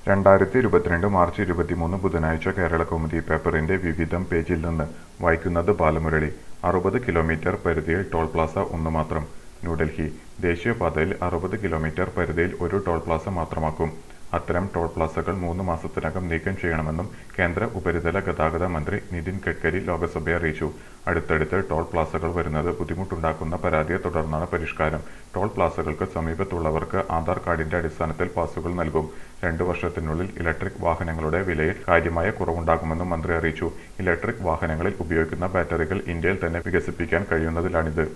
രണ്ടായിരത്തി ഇരുപത്തിരണ്ട് മാർച്ച് ഇരുപത്തിമൂന്ന് ബുധനാഴ്ച കേരള കൗമുദി പേപ്പറിന്റെ വിവിധം പേജിൽ നിന്ന് വായിക്കുന്നത് ബാലമുരളി അറുപത് കിലോമീറ്റർ പരിധിയിൽ ടോൾ പ്ലാസ ഒന്ന് മാത്രം ന്യൂഡൽഹി ദേശീയപാതയിൽ അറുപത് കിലോമീറ്റർ പരിധിയിൽ ഒരു ടോൾ പ്ലാസ മാത്രമാക്കും അത്തരം ടോൾ പ്ലാസകൾ മൂന്ന് മാസത്തിനകം നീക്കം ചെയ്യണമെന്നും കേന്ദ്ര ഉപരിതല ഗതാഗത മന്ത്രി നിതിൻ ഗഡ്കരി ലോക്സഭയെ അറിയിച്ചു അടുത്തടുത്ത് ടോൾ പ്ലാസകൾ വരുന്നത് ബുദ്ധിമുട്ടുണ്ടാക്കുന്ന പരാതിയെ തുടർന്നാണ് പരിഷ്കാരം ടോൾ പ്ലാസകൾക്ക് സമീപത്തുള്ളവർക്ക് ആധാർ കാർഡിന്റെ അടിസ്ഥാനത്തിൽ പാസുകൾ നൽകും രണ്ടു വർഷത്തിനുള്ളിൽ ഇലക്ട്രിക് വാഹനങ്ങളുടെ വിലയിൽ കാര്യമായ കുറവുണ്ടാകുമെന്നും മന്ത്രി അറിയിച്ചു ഇലക്ട്രിക് വാഹനങ്ങളിൽ ഉപയോഗിക്കുന്ന ബാറ്ററികൾ ഇന്ത്യയിൽ തന്നെ വികസിപ്പിക്കാൻ കഴിയുന്നതിലാണിത്